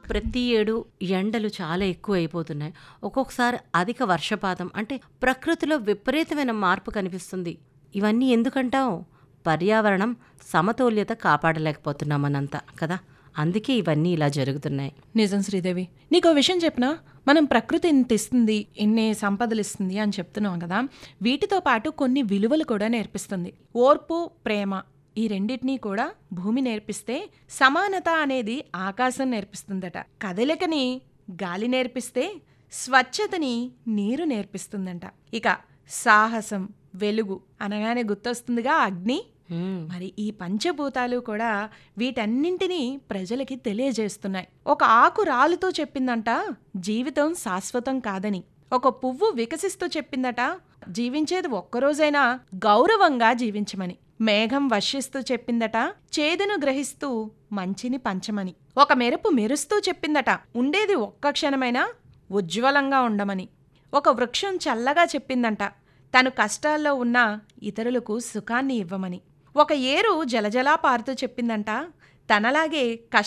ప్రతి ఏడు ఎండలు చాలా ఎక్కువ అయిపోతున్నాయి ఒక్కొక్కసారి అధిక వర్షపాతం అంటే ప్రకృతిలో విపరీతమైన మార్పు కనిపిస్తుంది ఇవన్నీ ఎందుకంటావు పర్యావరణం సమతౌల్యత కాపాడలేకపోతున్నాం మనంతా కదా అందుకే ఇవన్నీ ఇలా జరుగుతున్నాయి నిజం శ్రీదేవి నీకో విషయం చెప్పనా మనం ప్రకృతి ఇంత ఇస్తుంది ఇన్ని సంపదలు ఇస్తుంది అని చెప్తున్నాం కదా వీటితో పాటు కొన్ని విలువలు కూడా నేర్పిస్తుంది ఓర్పు ప్రేమ ఈ రెండింటినీ కూడా భూమి నేర్పిస్తే సమానత అనేది ఆకాశం నేర్పిస్తుందట కదలికని గాలి నేర్పిస్తే స్వచ్ఛతని నీరు నేర్పిస్తుందంట ఇక సాహసం వెలుగు అనగానే గుర్తొస్తుందిగా అగ్ని హ్మ్. మరి ఈ పంచభూతాలు కూడా వీటన్నింటినీ ప్రజలకి తెలియజేస్తున్నాయి ఒక ఆకు రాలుతూ చెప్పిందంట జీవితం శాశ్వతం కాదని ఒక పువ్వు వికసిస్తూ చెప్పిందట జీవించేది ఒక్కరోజైనా గౌరవంగా జీవించమని మేఘం వర్షిస్తూ చెప్పిందట చేదును గ్రహిస్తూ మంచిని పంచమని ఒక మెరుపు మెరుస్తూ చెప్పిందట ఉండేది ఒక్క క్షణమైనా ఉజ్వలంగా ఉండమని ఒక వృక్షం చల్లగా చెప్పిందంట తను కష్టాల్లో ఉన్న ఇతరులకు సుఖాన్ని ఇవ్వమని ఒక ఏరు జలజలా పారుతూ చెప్పిందంట తనలాగే కష్ట